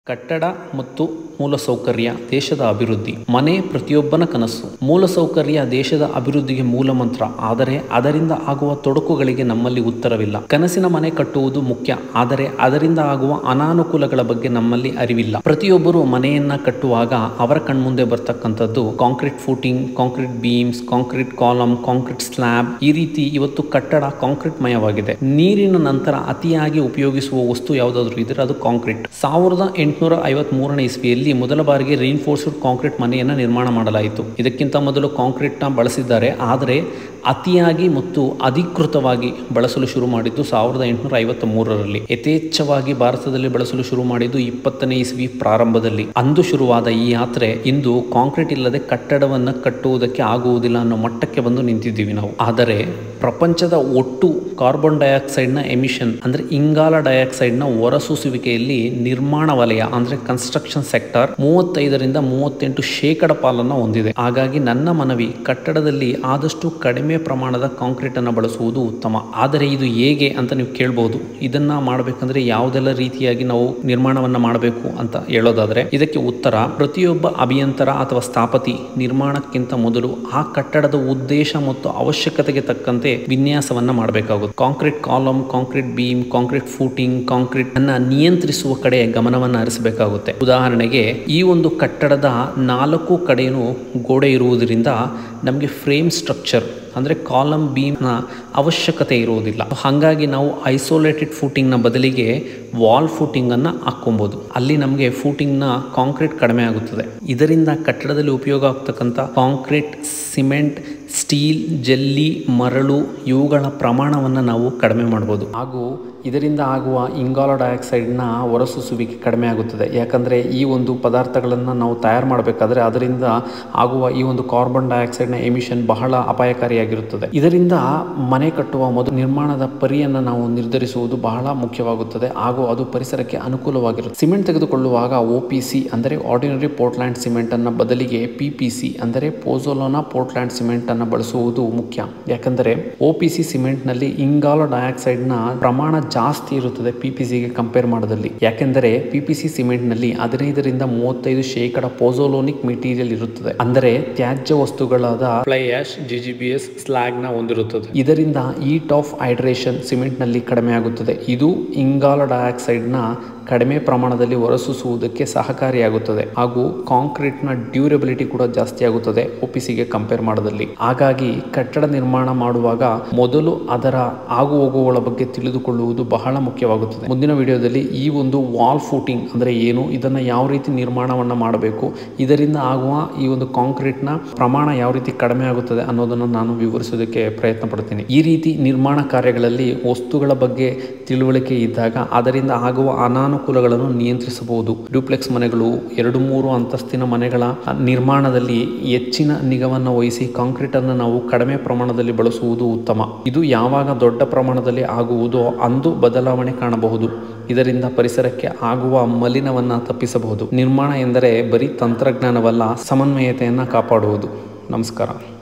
ಕಟ್ಟಡ ಮತ್ತು ಮೂಲಸೌಕರ್ಯ ದೇಶದ ಅಭಿವೃದ್ಧಿ ಮನೆ ಪ್ರತಿಯೊಬ್ಬನ ಕನಸು ಮೂಲಸೌಕರ್ಯ ದೇಶದ ಅಭಿವೃದ್ಧಿಗೆ ಮೂಲ ಮಂತ್ರ ಆದರೆ ಅದರಿಂದ ಆಗುವ ತೊಡಕುಗಳಿಗೆ ನಮ್ಮಲ್ಲಿ ಉತ್ತರವಿಲ್ಲ ಕನಸಿನ ಮನೆ ಕಟ್ಟುವುದು ಮುಖ್ಯ ಆದರೆ ಅದರಿಂದ ಆಗುವ ಅನಾನುಕೂಲಗಳ ಬಗ್ಗೆ ನಮ್ಮಲ್ಲಿ ಅರಿವಿಲ್ಲ ಪ್ರತಿಯೊಬ್ಬರು ಮನೆಯನ್ನ ಕಟ್ಟುವಾಗ ಅವರ ಕಣ್ಮುಂದೆ ಬರ್ತಕ್ಕಂಥದ್ದು concrete footing concrete beams concrete column concrete slab ಈ ರೀತಿ ಇವತ್ತು ಕಟ್ಟಡ ಕಾಂಕ್ರೀಟ್ ಮಯವಾಗಿದೆ ನೀರಿನ ನಂತರ ಅತಿಯಾಗಿ ಉಪಯೋಗಿಸುವ ವಸ್ತು ಯಾವುದಾದ್ರೂ ಇದ್ರೆ ಅದು ಕಾಂಕ್ರೀಟ್ ಸಾವಿರದ ಎಂಟುನೂರ ಐವತ್ ಮೂರನೇ ಇಸ್ವಿಯಲ್ಲಿ ಮೊದಲ ಬಾರಿಗೆ ರೀನ್ಫೋರ್ಸ್ಡ್ ಕಾಂಕ್ರೀಟ್ ಮನೆಯನ್ನು ನಿರ್ಮಾಣ ಮಾಡಲಾಯಿತು ಇದಕ್ಕಿಂತ ಮೊದಲು ಕಾಂಕ್ರೀಟ್ನ ಬಳಸಿದ್ದಾರೆ ಆದರೆ ಅತಿಯಾಗಿ ಮತ್ತು ಅಧಿಕೃತವಾಗಿ ಬಳಸಲು ಶುರು ಮಾಡಿದ್ದು ಸಾವಿರದ ಎಂಟುನೂರ ಐವತ್ತ ಮೂರರಲ್ಲಿ ಯಥೇಚ್ಛವಾಗಿ ಭಾರತದಲ್ಲಿ ಬಳಸಲು ಶುರು ಮಾಡಿದ್ದು ಇಪ್ಪತ್ತನೇ ಇಸ್ವಿ ಪ್ರಾರಂಭದಲ್ಲಿ ಅಂದು ಶುರುವಾದ ಈ ಯಾತ್ರೆ ಇಂದು ಕಾಂಕ್ರೀಟ್ ಇಲ್ಲದೆ ಕಟ್ಟಡವನ್ನು ಕಟ್ಟುವುದಕ್ಕೆ ಆಗುವುದಿಲ್ಲ ಅನ್ನೋ ಮಟ್ಟಕ್ಕೆ ಬಂದು ನಿಂತಿದ್ದೀವಿ ನಾವು ಆದರೆ ಪ್ರಪಂಚದ ಒಟ್ಟು ಕಾರ್ಬನ್ ಡೈಆಕ್ಸೈಡ್ನ ಎಮಿಷನ್ ಅಂದರೆ ಇಂಗಾಲ ಡೈಆಕ್ಸೈಡ್ನ ಹೊರಸೂಸುವಿಕೆಯಲ್ಲಿ ನಿರ್ಮಾಣ ವಲಯ ಅಂದರೆ ಕನ್ಸ್ಟ್ರಕ್ಷನ್ ಸೆಕ್ಟರ್ ಮೂವತ್ತೈದರಿಂದ ಮೂವತ್ತೆಂಟು ಶೇಕಡ ಪಾಲನ್ನು ಹೊಂದಿದೆ ಹಾಗಾಗಿ ನನ್ನ ಮನವಿ ಕಟ್ಟಡದಲ್ಲಿ ಆದಷ್ಟು ಕಡಿಮೆ ಪ್ರಮಾಣದ ಕಾಂಕ್ರೀಟ್ ಅನ್ನು ಬಳಸುವುದು ಉತ್ತಮ ಆದರೆ ಇದು ಹೇಗೆ ಅಂತ ನೀವು ಕೇಳಬಹುದು ಇದನ್ನ ಮಾಡಬೇಕಂದ್ರೆ ಯಾವುದೆಲ್ಲ ರೀತಿಯಾಗಿ ನಾವು ನಿರ್ಮಾಣವನ್ನ ಮಾಡಬೇಕು ಅಂತ ಹೇಳೋದಾದ್ರೆ ಇದಕ್ಕೆ ಉತ್ತರ ಪ್ರತಿಯೊಬ್ಬ ಅಭಿಯಂತರ ಅಥವಾ ಸ್ಥಾಪತಿ ನಿರ್ಮಾಣಕ್ಕಿಂತ ಮೊದಲು ಆ ಕಟ್ಟಡದ ಉದ್ದೇಶ ಮತ್ತು ಅವಶ್ಯಕತೆಗೆ ತಕ್ಕಂತೆ ವಿನ್ಯಾಸವನ್ನ ಮಾಡಬೇಕಾಗುತ್ತೆ concrete column concrete beam concrete footing concrete ಅನ್ನ ನಿಯಂತ್ರಿಸುವ ಕಡೆ ಗಮನವನ್ನು ಹರಿಸಬೇಕಾಗುತ್ತೆ ಉದಾಹರಣೆಗೆ ಈ ಒಂದು ಕಟ್ಟಡದ ನಾಲ್ಕು ಕಡೆಯೂ ಗೋಡೆ ಇರುವುದರಿಂದ ನಮಗೆ ಫ್ರೇಮ್ ಸ್ಟ್ರಕ್ಚರ್ ಅಂದರೆ ಕಾಲಮ್ ಬೀಮ್ನ ಅವಶ್ಯಕತೆ ಇರುವುದಿಲ್ಲ ಹಾಗಾಗಿ ನಾವು ಐಸೋಲೇಟೆಡ್ ಫೂಟಿಂಗ್ನ ಬದಲಿಗೆ ವಾಲ್ ಫೂಟಿಂಗನ್ನು ಹಾಕ್ಕೊಬೋದು ಅಲ್ಲಿ ನಮಗೆ ಫೂಟಿಂಗ್ನ ಕಾಂಕ್ರೀಟ್ ಕಡಿಮೆ ಆಗುತ್ತದೆ ಇದರಿಂದ ಕಟ್ಟಡದಲ್ಲಿ ಉಪಯೋಗ ಆಗ್ತಕ್ಕಂಥ ಕಾಂಕ್ರೀಟ್ ಸಿಮೆಂಟ್ ಸ್ಟೀಲ್ ಜಲ್ಲಿ ಮರಳು ಇವುಗಳ ಪ್ರಮಾಣವನ್ನು ನಾವು ಕಡಿಮೆ ಮಾಡ್ಬೋದು ಹಾಗೂ ಇದರಿಂದ ಆಗುವ ಇಂಗಾಲ ಡೈಆಕ್ಸೈಡ್ನ ಹೊರಸೂಸುವಿಕೆ ಕಡಿಮೆ ಆಗುತ್ತದೆ ಯಾಕಂದರೆ ಈ ಒಂದು ಪದಾರ್ಥಗಳನ್ನು ನಾವು ತಯಾರು ಮಾಡಬೇಕಾದ್ರೆ ಅದರಿಂದ ಆಗುವ ಈ ಒಂದು ಕಾರ್ಬನ್ ಡೈಆಕ್ಸೈಡ್ನ ಎಮಿಷನ್ ಬಹಳ ಅಪಾಯಕಾರಿಯಾಗಿರುತ್ತದೆ ಇದರಿಂದ ಮನೆ ಕಟ್ಟುವ ಮೊದಲು ನಿರ್ಮಾಣದ ಪರಿಯನ್ನು ನಾವು ನಿರ್ಧರಿಸುವುದು ಬಹಳ ಮುಖ್ಯವಾಗುತ್ತದೆ ಹಾಗೂ ಅದು ಪರಿಸರಕ್ಕೆ ಅನುಕೂಲವಾಗಿರುತ್ತೆ ಸಿಮೆಂಟ್ ತೆಗೆದುಕೊಳ್ಳುವಾಗ ಒ ಪಿ ಸಿ ಅಂದರೆ ಆರ್ಡಿನರಿ ಪೋರ್ಟ್ಲ್ಯಾಂಡ್ ಸಿಮೆಂಟ್ ಅನ್ನ ಬದಲಿಗೆ ಪಿ ಪಿ ಸಿ ಅಂದರೆ ಪೋಸೋಲೋನಾ ಪೋರ್ಟ್ಲ್ಯಾಂಡ್ ಸಿಮೆಂಟ್ ಅನ್ನು ಬಳಸುವುದು ಮುಖ್ಯ ಯಾಕಂದರೆ ಒ ಪಿ ಸಿ ಸಿಮೆಂಟ್ನಲ್ಲಿ ಇಂಗಾಲ ಡೈಆಕ್ಸೈಡ್ನ ಪ್ರಮಾಣ ಜಾಸ್ತಿ ಇರುತ್ತದೆ ಪಿ ಪಿ ಸಿಗೆ ಕಂಪೇರ್ ಮಾಡೋದಲ್ಲಿ ಯಾಕೆಂದರೆ ಪಿ ಪಿ ಸಿ ಸಿಮೆಂಟ್ನಲ್ಲಿ ಹದಿನೈದರಿಂದ ಮೂವತ್ತೈದು ಶೇಕಡ ಪೋಸೋಲೋನಿಕ್ ಮೆಟೀರಿಯಲ್ ಇರುತ್ತದೆ ಅಂದರೆ ತ್ಯಾಜ್ಯ ವಸ್ತುಗಳಾದ fly ash G G B S slag ನ ಹೊಂದಿರುತ್ತದೆ ಇದರಿಂದ ಈಟ್ ಆಫ್ ಹೈಡ್ರೇಷನ್ ಸಿಮೆಂಟ್ನಲ್ಲಿ ಕಡಿಮೆ ಆಗುತ್ತದೆ ಇದು ಇಂಗಾಲ ಡೈಆಕ್ಸೈಡ್ನ ಕಡಿಮೆ ಪ್ರಮಾಣದಲ್ಲಿ ಹೊರಸೂಸುವುದಕ್ಕೆ ಸಹಕಾರಿಯಾಗುತ್ತದೆ ಹಾಗೂ ಕಾಂಕ್ರೀಟ್ನ ಡ್ಯೂರಬಿಲಿಟಿ ಕೂಡ ಜಾಸ್ತಿ ಆಗುತ್ತದೆ ಒಪಿಸಿಗೆ ಕಂಪೇರ್ ಮಾಡೋದಲ್ಲಿ ಹಾಗಾಗಿ ಕಟ್ಟಡ ನಿರ್ಮಾಣ ಮಾಡುವಾಗ ಮೊದಲು ಅದರ ಆಗು ಹೋಗುಗಳ ಬಗ್ಗೆ ತಿಳಿದುಕೊಳ್ಳುವುದು ಬಹಳ ಮುಖ್ಯವಾಗುತ್ತದೆ ಮುಂದಿನ ವಿಡಿಯೋದಲ್ಲಿ ಈ ಒಂದು ವಾಲ್ ಫೂಟಿಂಗ್ ಅಂದರೆ ಏನು ಇದನ್ನು ಯಾವ ರೀತಿ ನಿರ್ಮಾಣವನ್ನು ಮಾಡಬೇಕು ಇದರಿಂದ ಆಗುವ ಈ ಒಂದು ಕಾಂಕ್ರೀಟ್ನ ಪ್ರಮಾಣ ಯಾವ ರೀತಿ ಕಡಿಮೆ ಆಗುತ್ತದೆ ಅನ್ನೋದನ್ನು ನಾನು ವಿವರಿಸೋದಕ್ಕೆ ಪ್ರಯತ್ನ ಪಡ್ತೀನಿ ಈ ರೀತಿ ನಿರ್ಮಾಣ ಕಾರ್ಯಗಳಲ್ಲಿ ವಸ್ತುಗಳ ಬಗ್ಗೆ ತಿಳುವಳಿಕೆ ಇದ್ದಾಗ ಅದರಿಂದ ಆಗುವ ಅನಾನುಕೂಲಗಳನ್ನು ನಿಯಂತ್ರಿಸಬಹುದು ಡ್ಯೂಪ್ಲೆಕ್ಸ್ ಮನೆಗಳು ಎರಡು ಮೂರು ಅಂತಸ್ತಿನ ಮನೆಗಳ ನಿರ್ಮಾಣದಲ್ಲಿ ಹೆಚ್ಚಿನ ನಿಗವನ್ನು ವಹಿಸಿ ಕಾಂಕ್ರೀಟ್ ಅನ್ನು ನಾವು ಕಡಿಮೆ ಪ್ರಮಾಣದಲ್ಲಿ ಬಳಸುವುದು ಉತ್ತಮ ಇದು ಯಾವಾಗ ದೊಡ್ಡ ಪ್ರಮಾಣದಲ್ಲಿ ಆಗುವುದೋ ಅಂದು ಬದಲಾವಣೆ ಕಾಣಬಹುದು ಇದರಿಂದ ಪರಿಸರಕ್ಕೆ ಆಗುವ ಮಲಿನವನ್ನು ತಪ್ಪಿಸಬಹುದು ನಿರ್ಮಾಣ ಎಂದರೆ ಬರೀ ತಂತ್ರಜ್ಞಾನವಲ್ಲ ಸಮನ್ವಯತೆಯನ್ನು ಕಾಪಾಡುವುದು ನಮಸ್ಕಾರ